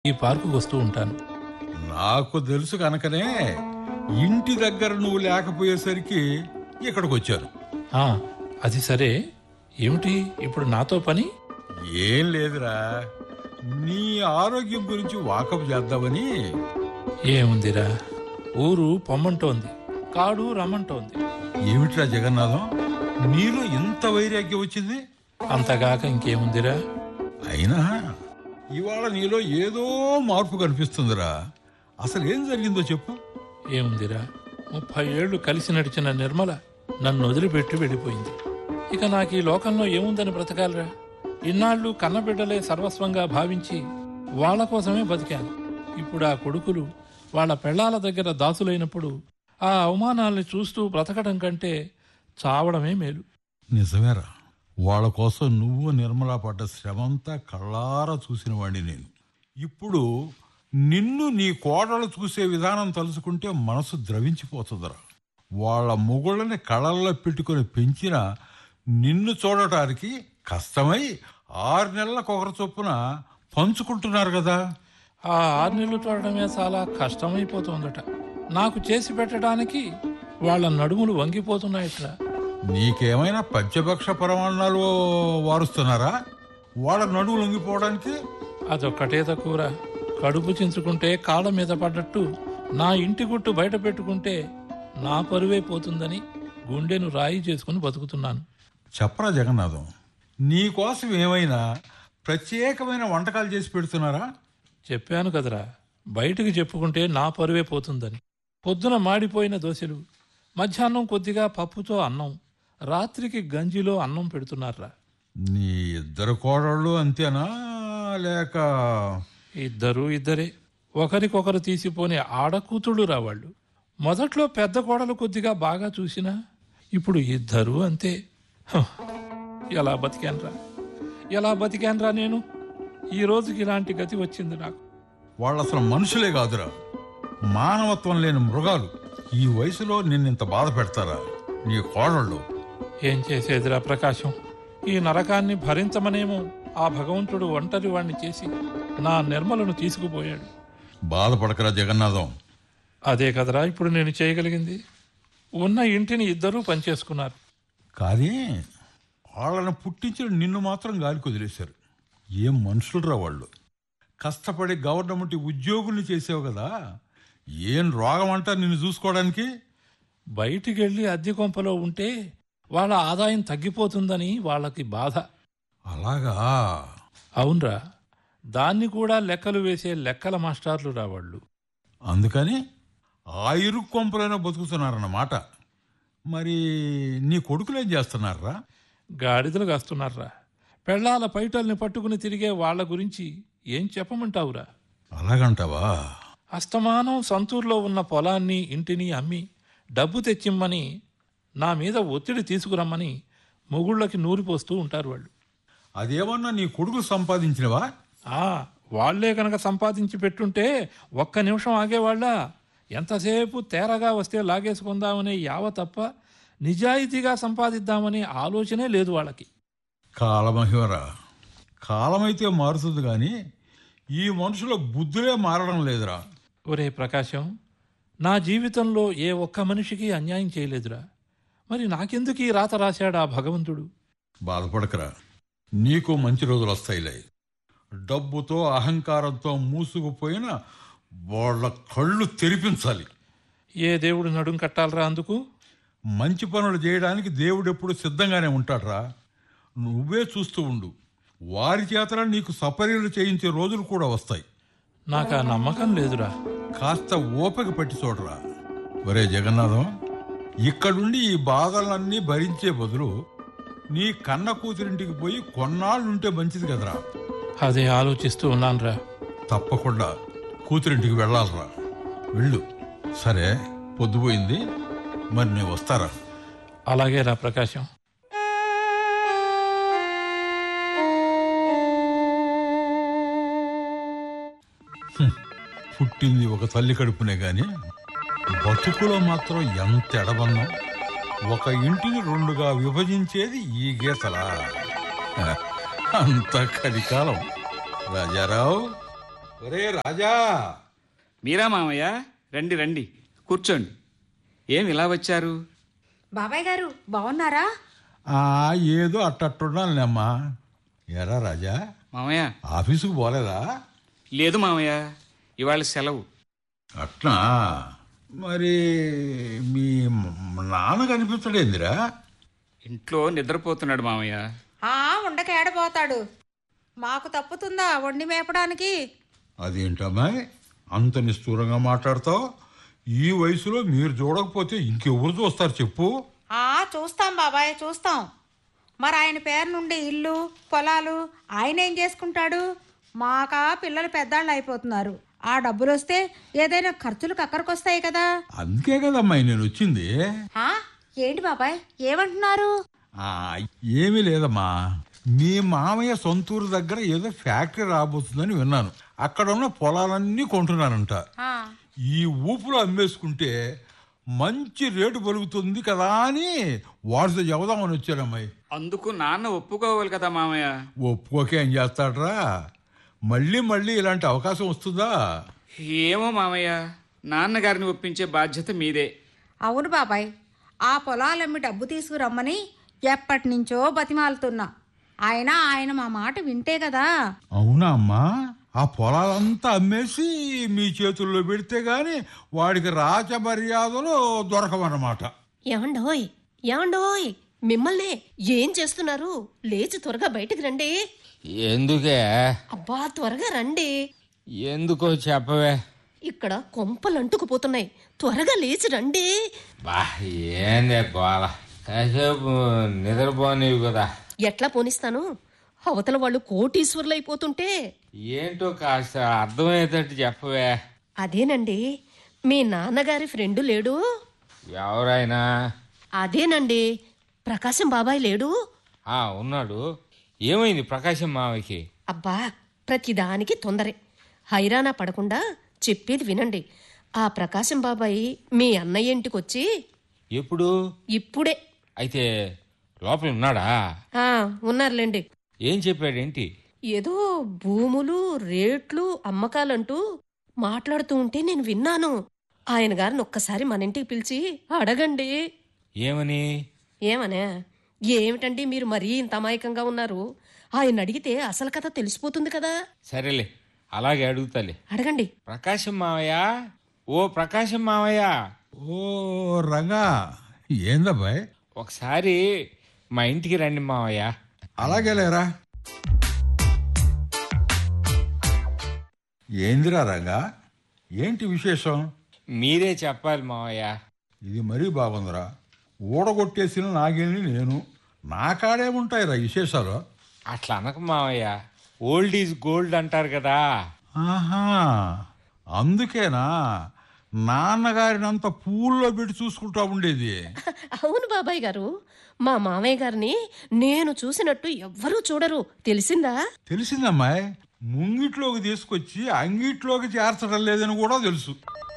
ఈ పార్కుకు వస్తూ ఉంటాను నాకు తెలుసు కనుకనే ఇంటి దగ్గర నువ్వు లేకపోయేసరికి ఇక్కడికి వచ్చాను ఆ, అది సరే ఏమిటి ఇప్పుడు నాతో పని ఏం లేదురా నీ ఆరోగ్యం గురించి వాకప్ చేద్దామని ఏముందిరా ఊరు పొమ్మంటోంది కాడు రమ్మంటోంది ఏమిట్రా జగన్నాథం నీలో ఇంత వైరాగ్యం వచ్చింది అంతగాక ఇంకేముందిరా అయినా ఇవాళ నీలో ఏదో మార్పు కనిపిస్తుందిరా అసలు ఏం జరిగిందో చెప్పు ఏముందిరా ముప్పై ఏళ్లు కలిసి నడిచిన నిర్మల నన్ను వదిలిపెట్టి వెళ్ళిపోయింది ఇక నాకు ఈ లోకంలో ఏముందని బ్రతకాలరా ఇన్నాళ్ళు కన్నబిడ్డలే సర్వస్వంగా భావించి వాళ్ళ కోసమే బతికాను ఇప్పుడు ఆ కొడుకులు వాళ్ళ పెళ్ళాల దగ్గర దాసులైనప్పుడు ఆ అవమానాల్ని చూస్తూ బ్రతకడం కంటే చావడమే మేలు నిజమేరా వాళ్ళ కోసం నువ్వు నిర్మలా పడ్డ శ్రమంతా కళ్ళారా చూసిన వాడిని నేను ఇప్పుడు నిన్ను నీ కోడలు చూసే విధానం తలుచుకుంటే మనసు ద్రవించిపోతుందిరా వాళ్ళ మొగుళ్ళని కళ్ళల్లో పెట్టుకొని పెంచిన నిన్ను చూడటానికి కష్టమై ఆరు నెలలకు ఒకరి చొప్పున పంచుకుంటున్నారు కదా ఆ ఆరు నెలలు చూడడమే చాలా కష్టమైపోతుందట నాకు చేసి పెట్టడానికి వాళ్ళ నడుములు వంగిపోతున్నాయట్రా నీకేమైనా పంచభక్ష పరమాణాలు వారుస్తున్నారా వాళ్ళ నడువు లొంగిపోవడానికి అదొక్కటే తక్కువరా కడుపు చించుకుంటే కాళ్ళ మీద పడ్డట్టు నా ఇంటి గుట్టు బయట పెట్టుకుంటే నా పరువే పోతుందని గుండెను రాయి చేసుకుని బతుకుతున్నాను చెప్పరా జగన్నాథం నీకోసం ఏమైనా ప్రత్యేకమైన వంటకాలు చేసి పెడుతున్నారా చెప్పాను కదరా బయటికి చెప్పుకుంటే నా పరువే పోతుందని పొద్దున మాడిపోయిన దోశలు మధ్యాహ్నం కొద్దిగా పప్పుతో అన్నం రాత్రికి గంజిలో అన్నం పెడుతున్నారా నీ ఇద్దరు కోడళ్ళు అంతేనా లేక ఇద్దరు ఇద్దరే ఒకరికొకరు తీసిపోని ఆడకూతుళ్ళు రావాళ్ళు మొదట్లో పెద్ద కోడలు కొద్దిగా బాగా చూసినా ఇప్పుడు ఇద్దరు అంతే హ, ఎలా బతికాన్రా ఎలా బతికాన్రా నేను ఈ రోజుకి ఇలాంటి గతి వచ్చింది నాకు వాళ్ళు అసలు మనుషులే కాదురా మానవత్వం లేని మృగాలు ఈ వయసులో నిన్నింత బాధ పెడతారా నీ కోడళ్ళు ఏం చేసేదిరా ప్రకాశం ఈ నరకాన్ని భరించమనేమో ఆ భగవంతుడు ఒంటరి వాణ్ణి చేసి నా నిర్మలను తీసుకుపోయాడు బాధపడకరా జగన్నాథం అదే కదరా ఇప్పుడు నేను చేయగలిగింది ఉన్న ఇంటిని ఇద్దరూ పనిచేసుకున్నారు కానీ వాళ్ళని పుట్టించిన నిన్ను మాత్రం గాలికి వదిలేశారు ఏం మనుషులరా వాళ్ళు కష్టపడి గవర్నమెంట్ ఉద్యోగుల్ని చేసావు కదా ఏం రోగం అంటా నిన్ను చూసుకోవడానికి బయటికి వెళ్ళి అద్దె కొంపలో ఉంటే వాళ్ళ ఆదాయం తగ్గిపోతుందని వాళ్ళకి బాధ అలాగా అవునరా దాన్ని కూడా లెక్కలు వేసే లెక్కల మాస్టార్లు రావాళ్ళు అందుకని ఆ ఇరుకు కొంపలైనా బతుకుతున్నారన్నమాట మరి నీ కొడుకులేం చేస్తున్నారా గాడిదలు కాస్తున్నారా పెళ్ళాల పైటల్ని పట్టుకుని తిరిగే వాళ్ళ గురించి ఏం చెప్పమంటావురా అలాగంటావా అస్తమానం సంతూర్లో ఉన్న పొలాన్ని ఇంటిని అమ్మి డబ్బు తెచ్చిమ్మని నా మీద ఒత్తిడి తీసుకురమ్మని మొగుళ్ళకి నూరిపోస్తూ ఉంటారు వాళ్ళు అదేమన్నా నీ కొడుకు సంపాదించినవా ఆ వాళ్లే కనుక సంపాదించి పెట్టుంటే ఒక్క నిమిషం ఆగేవాళ్ళ ఎంతసేపు తేరగా వస్తే లాగేసుకుందామనే యావ తప్ప నిజాయితీగా సంపాదిద్దామనే ఆలోచనే లేదు వాళ్ళకి కాలమహివరా కాలమైతే మారుతుంది కానీ ఈ మనుషుల బుద్ధులే మారడం లేదురా ఒరే ప్రకాశం నా జీవితంలో ఏ ఒక్క మనిషికి అన్యాయం చేయలేదురా మరి నాకెందుకు ఈ రాత రాశాడు ఆ భగవంతుడు బాధపడకరా నీకు మంచి రోజులు వస్తాయిలే డబ్బుతో అహంకారంతో మూసుకుపోయిన వాళ్ళ కళ్ళు తెరిపించాలి ఏ దేవుడు నడుం కట్టాలరా అందుకు మంచి పనులు చేయడానికి దేవుడు ఎప్పుడు సిద్ధంగానే ఉంటాడ్రా నువ్వే చూస్తూ ఉండు వారి చేతన నీకు సపర్యలు చేయించే రోజులు కూడా వస్తాయి నాకు ఆ నమ్మకం లేదురా కాస్త ఓపిక పట్టి చూడరా ఒరే జగన్నాథం ఇక్కడుండి ఈ బాధలన్నీ భరించే బదులు నీ కన్న కూతురింటికి పోయి కొన్నాళ్ళుంటే మంచిది కదరా అదే ఆలోచిస్తూ ఉన్నానురా తప్పకుండా కూతురింటికి వెళ్ళాలరా వెళ్ళు సరే పొద్దుపోయింది మరి నేను వస్తారా అలాగే రా ప్రకాశం పుట్టింది ఒక తల్లి కడుపునే గాని బతుకులో మాత్రం ఎంత ఎడబన్నాం ఒక ఇంటిని రెండుగా విభజించేది ఈ గీతలా హ, అంత కలికాలం రాజారావు ఒరే రాజా మీరా మామయ్య రండి రండి కూర్చోండి ఏం ఇలా వచ్చారు బాబాయ్ గారు బాగున్నారా ఆ ఏదో అట్టట్టున్నానులేమ్మా ఎరా రాజా మామయ్య ఆఫీసుకు పోలేదా లేదు మామయ్య ఇవాళ సెలవు అట్నా మరి మీ మ- నాన్న కనిపించడేందిరా ఇంట్లో నిద్రపోతున్నాడు మామయ్య ఆ ఉండక ఏడబోతాడు మాకు తప్పుతుందా వండి మేపడానికి అదేంటమ్మాయి అంత నిష్ఠూరంగా మాట్లాడతావు ఈ వయసులో మీరు చూడకపోతే ఇంకెవరు చూస్తారు చెప్పు ఆ చూస్తాం బాబాయ్ చూస్తాం మరి ఆయన పేరు నుండి ఇల్లు పొలాలు ఆయన ఏం చేసుకుంటాడు మాకా పిల్లలు పెద్దాళ్ళు అయిపోతున్నారు ఆ డబ్బులు వస్తే ఏదైనా ఖర్చులు కక్కరకొస్తాయి కదా అందుకే కదమ్మాయి నేను వచ్చింది ఆ, ఏంటి బాబాయ్ ఏమంటున్నారు ఆ, ఏమీ లేదమ్మా మీ మామయ్య సొంతూరు దగ్గర ఏదో ఫ్యాక్టరీ రాబోతుందని విన్నాను అక్కడ ఉన్న పొలాలన్నీ కొంటున్నానంట ఆ, ఈ ఊపులో అమ్మేసుకుంటే మంచి రేటు పలుకుతుంది కదా అని వాడితో చెబుదామని వచ్చానమ్మాయి అందుకు నాన్న ఒప్పుకోవాలి కదా మామయ్య ఒప్పుకోకే ఏం చేస్తాడ్రా మళ్ళీ మళ్ళీ ఇలాంటి అవకాశం వస్తుందా ఏమో మామయ్య నాన్నగారిని ఒప్పించే బాధ్యత మీదే అవును బాబాయ్ ఆ పొలాలమ్మి డబ్బు తీసుకురమ్మని ఎప్పటి నుంచో బతిమాలుతున్నా ఆయన ఆయన మా మాట వింటే కదా అవునా అమ్మా ఆ పొలాలంతా అమ్మేసి మీ చేతుల్లో పెడితే గాని వాడికి రాచ మర్యాదలు దొరకవన్నమాట ఏమండోయ్ ఏమండోయ్ మిమ్మల్ని ఏం చేస్తున్నారు లేచి త్వరగా బయటికి రండి ఎందుకే అబ్బా త్వరగా రండి ఎందుకో చెప్పవే ఇక్కడ కొంపలు అంటుకుపోతున్నాయి త్వరగా లేచి రండి బా ఏందే గోల కాసేపు నిద్రపోనివి కదా ఎట్లా పోనిస్తాను అవతల వాళ్ళు కోటీశ్వర్లు అయిపోతుంటే ఏంటో కాస్త అర్థమయ్యేటట్టు చెప్పవే అదేనండి మీ నాన్నగారి ఫ్రెండు లేడు ఎవరైనా అదేనండి ప్రకాశం బాబాయ్ లేడు ఆ ఉన్నాడు ఏమైంది ప్రకాశం మావకి అబ్బా ప్రతిదానికి తొందరే హైరానా పడకుండా చెప్పేది వినండి ఆ ప్రకాశం బాబాయ్ మీ అన్నయ్య ఇంటికొచ్చి ఎప్పుడు ఇప్పుడే అయితే లోపల ఉన్నాడా ఆ ఉన్నారులేండి ఏం చెప్పాడేంటి ఏదో భూములు రేట్లు అమ్మకాలంటూ మాట్లాడుతూ ఉంటే నేను విన్నాను ఆయన గారిని ఒక్కసారి మన ఇంటికి పిలిచి అడగండి ఏమని ఏమనే ఏమిటండి మీరు మరీ ఇంత అమాయకంగా ఉన్నారు ఆయన అడిగితే అసలు కథ తెలిసిపోతుంది కదా సరేలే అలాగే అడుగుతాలే అడగండి ప్రకాశం మావయ్య ఓ ప్రకాశం మావయ్య ఓ రంగా ఏందబ్బాయ్ ఒకసారి మా ఇంటికి రండి మావయ్య అలాగే లేరా ఏందిరా రంగా ఏంటి విశేషం మీరే చెప్పాలి మావయ్య ఇది మరీ బాగుందిరా ఊడగొట్టేసిన నాగేని నేను నా కాడేముంటాయిరా విశేషాలు అట్లా అనక మావయ్య ఓల్డ్ ఈజ్ గోల్డ్ అంటారు కదా ఆహా అందుకేనా నాన్నగారినంత పూల్లో పెట్టి చూసుకుంటా ఉండేది అవును బాబాయ్ గారు మా మామయ్య గారిని నేను చూసినట్టు ఎవ్వరూ చూడరు తెలిసిందా తెలిసిందమ్మాయి ముంగిట్లోకి తీసుకొచ్చి అంగిట్లోకి చేర్చడం లేదని కూడా తెలుసు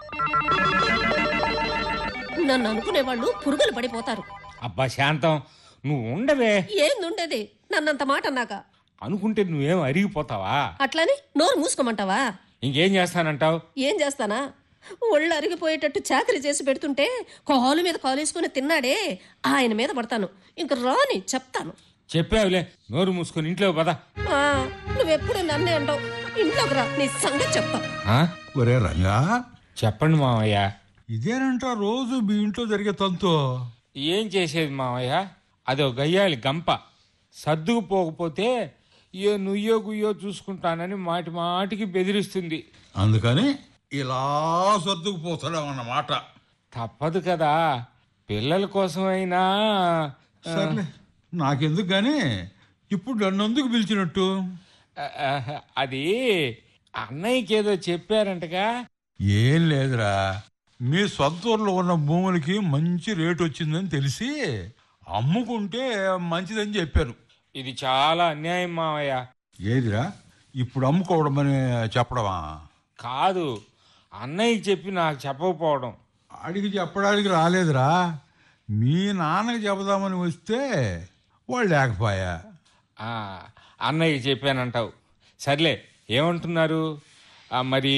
నన్ను అనుకునే వాళ్ళు పురుగులు పడిపోతారు అబ్బా శాంతం నువ్వు ఉండవే ఏందుండేది నన్నంత మాట అన్నాక అనుకుంటే నువ్వేం అరిగిపోతావా అట్లని నోరు మూసుకోమంటావా ఇంకేం చేస్తానంటావు ఏం చేస్తానా ఒళ్ళు అరిగిపోయేటట్టు చాకరీ చేసి పెడుతుంటే కాలు మీద కాలు వేసుకుని తిన్నాడే ఆయన మీద పడతాను ఇంక రాని చెప్తాను చెప్పావులే నోరు మూసుకొని ఇంట్లో పద ఆ, నువ్వెప్పుడు నన్నే అంటావు ఇంట్లోకి రా నీ సంగతి చెప్తా ఆ? ఒరే రంగా చెప్పండి మావయ్య ఇదేనంట రోజు మీ ఇంట్లో జరిగే తంతు ఏం చేసేది మావయ్య అదో గయ్యాలి గంప సర్దుకుపోకపోతే ఏ నుయ్యో గుయ్యో చూసుకుంటానని మాటి మాటికి బెదిరిస్తుంది అందుకని ఇలా సర్దుకుపోతాడన్నమాట తప్పదు కదా పిల్లల కోసమైనా ఆ, సర్లే నాకెందుకు గాని ఇప్పుడు నన్ను ఎందుకు పిలిచినట్టు ఆ, ఆ, అది అన్నయ్యకి ఏదో చెప్పారంటగా ఏం లేదురా మీ సొంత ఊర్లో ఉన్న భూములకి మంచి రేటు వచ్చిందని తెలిసి అమ్ముకుంటే మంచిదని చెప్పాను ఇది చాలా అన్యాయం మావయ్య ఏదిరా ఇప్పుడు అమ్ముకోవడం అని చెప్పడమా కాదు అన్నయ్యకి చెప్పి నాకు చెప్పకపోవడం అడిగి చెప్పడానికి రాలేదురా మీ నాన్నకి చెబుదామని వస్తే వాళ్ళు లేకపోయా ఆ, అన్నయ్యకి చెప్పానంటావు సర్లే ఏమంటున్నారు ఆ, మరి